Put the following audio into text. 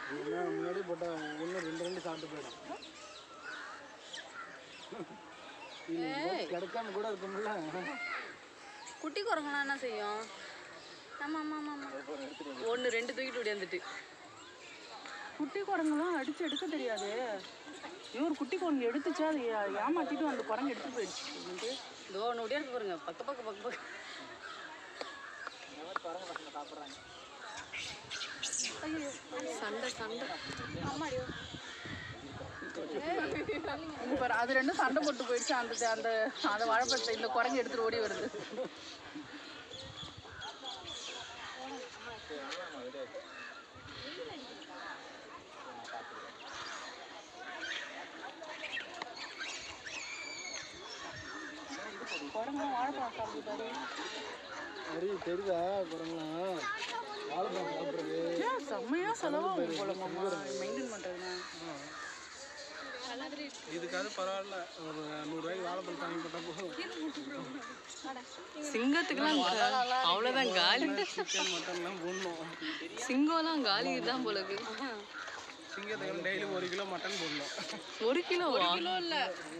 ஏன்னா முன்னாடி போட்டால் ஒன்று ரெண்டு ரெண்டு சாப்பிட்டு போயிடும் இது கிடைக்காம கூட இருக்கும்ல குட்டி குரங்கெல்லாம் என்ன செய்யும் ஆமா ஆமா ஆமா ஆமா ஒன்று ரெண்டு தூக்கிட்டு ஓடியாந்துட்டு குட்டி குரங்குலாம் அடிச்சு எடுக்க தெரியாது இவர் குட்டி குரங்கு எடுத்துச்சு அதை ஏ- ஏமாத்திட்டு அந்த குரங்கு எடுத்து போயிடுச்சு அப்படின்ட்டு. இதோ ஒன்று ஓடியாந்து பாருங்க பக்க பக்க பக்க பக்க ஐயோ சண்டை சண்டை அம்மாடியோ இங்க பாரு அது ரெண்டும் சண்டை போட்டு போயிடுச்சு அந்த அந்த அந்த வாழைப்பழத்தை இந்த குரங்கு எடுத்துட்டு ஓடி வருது குரங்குலாம் வாழைப்பழம் சாப்பிடுது பாரு சரி தெரியுதா குரங்கெல்லாம் வாழைப்பழம் சாப்பிட்றது ஏன் செம்மையா செலவாகும் போல மாமா மெயின்டைன் பண்றதுனா இதுக்காவது பரவாயில்ல ஒரு நூறுரூவாய்க்கு வாழைப்பழம் தாங்கி போட்டால் போதும் சிங்கத்துக்குலாம் அவ்வளோதான் காலி சிக்கன் மட்டன்லாம் போடணும் சிங்கம்லாம் காலி தான் போல இருக்கு சிங்கத்துக்கு டெய்லி ஒரு கிலோ மட்டன் போடணும் ஒரு கிலோ கிலோ இல்லை